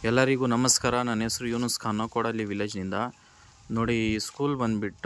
ಎಲ್ಲರಿಗೂ ನಮಸ್ಕಾರ ನನ್ನ ಹೆಸರು ಯೂನುಸ್ ಖಾನ್ ಕೋಡಲ್ಲಿ ವಿಲೇಜ್ನಿಂದ ನೋಡಿ ಈ ಸ್ಕೂಲ್ ಬಂದುಬಿಟ್ಟು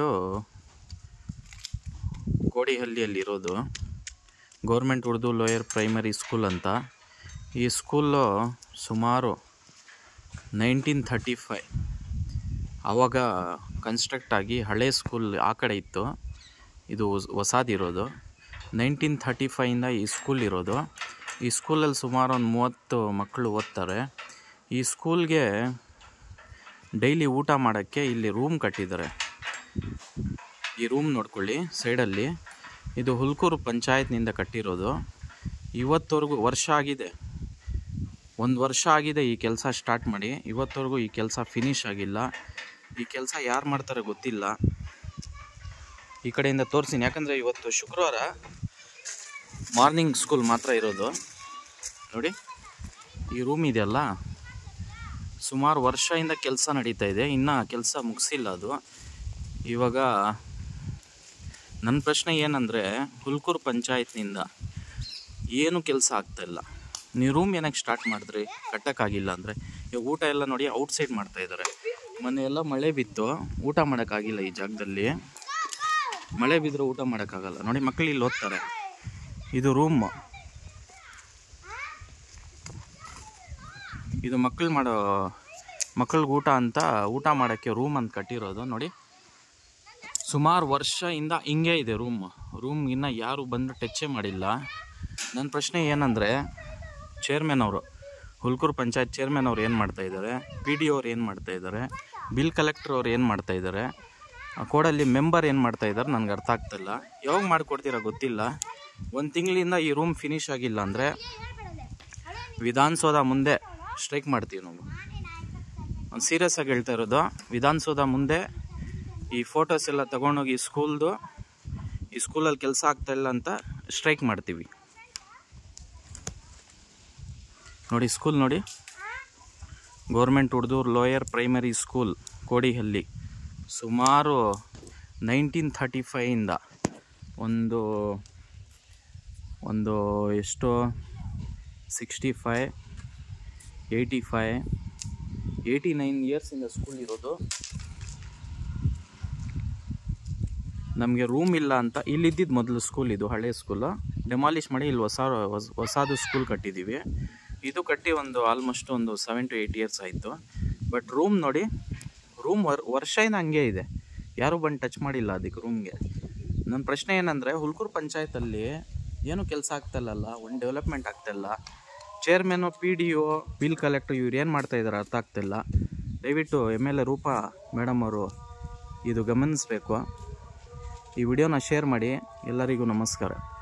ಕೋಡಿಹಳ್ಳಿಯಲ್ಲಿರೋದು government Urdu lower primary school ಅಂತ ಈ ಸ್ಕೂಲು ಸುಮಾರು ನೈನ್ಟೀನ್ ಥರ್ಟಿ ಫೈ ಆವಾಗ ಕನ್ಸ್ಟ್ರಕ್ಟ್ ಆಗಿ ಹಳೆ ಸ್ಕೂಲ್ ಆ ಕಡೆ ಇತ್ತು ಇದು ಹೊಸ್- ಹೊಸಾದಿರೋದು ನೈನ್ಟೀನ್ ಥರ್ಟಿ ಫೈಯಿಂದ ಈ ಸ್ಕೂಲ್ ಇರೋದು ಈ ಸ್ಕೂಲಲ್ಲಿ ಸುಮಾರು ಒಂದು ಮೂವತ್ತು ಮಕ್ಕಳು ಓದ್ತಾರೆ ಈ ಸ್ಕೂಲ್ಗೆ ಡೈಲಿ ಊಟ ಮಾಡೋಕ್ಕೆ ಇಲ್ಲಿ ರೂಮ್ ಕಟ್ಟಿದ್ದಾರೆ ಈ ರೂಮ್ ನೋಡ್ಕೊಳ್ಳಿ ಸೈಡಲ್ಲಿ ಇದು ಹುಲ್ಕೂರು ಪಂಚಾಯತ್ನಿಂದ ಕಟ್ಟಿರೋದು ಇವತ್ತವರೆಗೂ ವರ್ಷ ಆಗಿದೆ ಒಂದು ವರ್ಷ ಆಗಿದೆ ಈ ಕೆಲಸ ಸ್ಟಾರ್ಟ್ ಮಾಡಿ ಇವತ್ತವರೆಗೂ ಈ ಕೆಲಸ ಫಿನಿಶ್ ಆಗಿಲ್ಲ ಈ ಕೆಲಸ ಯಾರು ಮಾಡ್ತಾರೆ ಗೊತ್ತಿಲ್ಲ ಈ ಕಡೆಯಿಂದ ತೋರಿಸ್ತೀನಿ ಯಾಕಂದರೆ ಇವತ್ತು ಶುಕ್ರವಾರ ಮಾರ್ನಿಂಗ್ ಸ್ಕೂಲ್ ಮಾತ್ರ ಇರೋದು ನೋಡಿ ಈ ರೂಮ್ ಇದೆಯಲ್ಲ ಸುಮಾರು ವರ್ಷದಿಂದ ಕೆಲಸ ನಡೀತಾ ಇದೆ ಇನ್ನು ಕೆಲಸ ಮುಗಿಸಿಲ್ಲ ಅದು ಇವಾಗ ನನ್ನ ಪ್ರಶ್ನೆ ಏನಂದರೆ ಹುಲ್ಕೂರು ಪಂಚಾಯತ್ನಿಂದ ಏನು ಕೆಲಸ ಆಗ್ತಾಯಿಲ್ಲ ನೀವು ರೂಮ್ ಏನಕ್ಕೆ ಸ್ಟಾರ್ಟ್ ಮಾಡಿದ್ರಿ ಕಟ್ಟೋಕ್ಕಾಗಿಲ್ಲ ಅಂದರೆ ಇವಾಗ ಊಟ ಎಲ್ಲ ನೋಡಿ ಔಟ್ಸೈಡ್ ಮಾಡ್ತಾ ಇದ್ದಾರೆ ಮೊನ್ನೆ ಎಲ್ಲ ಮಳೆ ಬಿತ್ತು ಊಟ ಮಾಡೋಕ್ಕಾಗಿಲ್ಲ ಈ ಜಾಗದಲ್ಲಿ ಮಳೆ ಬಿದ್ದರೆ ಊಟ ಮಾಡೋಕ್ಕಾಗಲ್ಲ ನೋಡಿ ಮಕ್ಕಳು ಇಲ್ಲಿ ಓದ್ತಾರೆ ಇದು ರೂಮ್ ಇದು ಮಕ್ಕಳು ಮಾಡೋ ಮಕ್ಕಳಿಗೆ ಊಟ ಅಂತ ಊಟ ಮಾಡೋಕ್ಕೆ ರೂಮ್ ಅಂತ ಕಟ್ಟಿರೋದು ನೋಡಿ ಸುಮಾರು ವರ್ಷದಿಂದ ಹಿಂಗೆ ಇದೆ ರೂಮ್ ರೂಮ್ ಇನ್ನು ಯಾರು ಬಂದು ಟಚ್ಚೇ ಮಾಡಿಲ್ಲ ನನ್ನ ಪ್ರಶ್ನೆ ಏನಂದರೆ ಚೇರ್ಮನ್ ಅವರು ಹುಲ್ಕೂರು ಪಂಚಾಯತ್ ಚೇರ್ಮನ್ ಅವ್ರು ಏನು ಮಾಡ್ತಾ ಇದ್ದಾರೆ ಪಿ ಡಿ ಅವ್ರು ಏನು ಮಾಡ್ತಾ ಇದ್ದಾರೆ ಬಿಲ್ ಕಲೆಕ್ಟರ್ ಅವ್ರು ಏನು ಮಾಡ್ತಾ ಇದ್ದಾರೆ ಆ ಕೋಡಲ್ಲಿ ಮೆಂಬರ್ ಏನು ಮಾಡ್ತಾ ಇದ್ದಾರೆ ನನಗೆ ಅರ್ಥ ಆಗ್ತಿಲ್ಲ ಯಾವಾಗ ಮಾಡಿಕೊಡ್ತೀರಾ ಗೊತ್ತಿಲ್ಲ ಒಂದು ತಿಂಗಳಿಂದ ಈ ರೂಮ್ ಫಿನಿಶ್ ಆಗಿಲ್ಲ ಅಂದರೆ ವಿಧಾನಸೌಧ ಮುಂದೆ ಸ್ಟ್ರೈಕ್ ಮಾಡ್ತೀವಿ ನಾವು ಒಂದು ಸೀರಿಯಸ್ ಆಗಿ ಹೇಳ್ತಾ ಇರೋದು ವಿಧಾನಸೌಧ ಮುಂದೆ ಈ ಫೋಟೋಸ್ ಎಲ್ಲ ತಗೊಂಡೋಗಿ ಸ್ಕೂಲ್ದು ಈ ಸ್ಕೂಲಲ್ಲಿ ಕೆಲಸ ಆಗ್ತಾ ಇಲ್ಲ ಅಂತ ಸ್ಟ್ರೈಕ್ ಮಾಡ್ತೀವಿ ನೋಡಿ ಸ್ಕೂಲ್ ನೋಡಿ government Urdu lower primary school Kodihalli ಸುಮಾರು ನೈನ್ಟೀನ್ ಥರ್ಟಿ ಫೈಯಿಂದ ಒಂದು ಒಂದು ಎಷ್ಟು sixty five eighty five eighty nine ಇಯರ್ಸಿಂದ ಸ್ಕೂಲ್ ಇರೋದು ನಮಗೆ ರೂಮ್ ಇಲ್ಲ ಅಂತ ಇಲ್ಲಿದ್ದಿದ್ದು ಮೊದಲು ಸ್ಕೂಲ್ ಇದು ಹಳೆ ಸ್ಕೂಲು ಡೆಮಾಲಿಷ್ ಮಾಡಿ ಇಲ್ಲಿ ಹೊಸ ಹೊಸ- ಹೊಸದು ಸ್ಕೂಲ್ ಕಟ್ಟಿದ್ದೀವಿ ಇದು ಕಟ್ಟಿ ಒಂದು ಆಲ್ಮೋಸ್ಟ್ ಒಂದು ಸೆವೆನ್ ಟು ಏಯ್ಟ್ ಇಯರ್ಸ್ ಆಯಿತು ಬಟ್ ರೂಮ್ ನೋಡಿ ರೂಮ್ ವರ್ ವರ್ಷದಿಂದ ಹಂಗೆ ಇದೆ ಯಾರೂ ಬಂದು ಟಚ್ ಮಾಡಿಲ್ಲ ಅದಕ್ಕೆ ರೂಮ್ಗೆ ನನ್ನ ಪ್ರಶ್ನೆ ಏನಂದರೆ ಹುಲ್ಕೂರು ಪಂಚಾಯತಲ್ಲಿ ಏನೂ ಕೆಲಸ ಆಗ್ತಾಯಿಲ್ಲಲ್ಲ ಒಂದು ಡೆವಲಪ್ಮೆಂಟ್ ಆಗ್ತಾಯಿಲ್ಲ chairman P D O bill collector ಇವ್ರು ಏನು ಮಾಡ್ತಾ ಇದ್ದಾರೆ ಅರ್ಥ ಆಗ್ತಿಲ್ಲ ದಯವಿಟ್ಟು M L A Roopa madam ಅವರು ಇದು ಗಮನಿಸಬೇಕು ಈ ವಿಡಿಯೋನ ಶೇರ್ ಮಾಡಿ ಎಲ್ಲರಿಗೂ ನಮಸ್ಕಾರ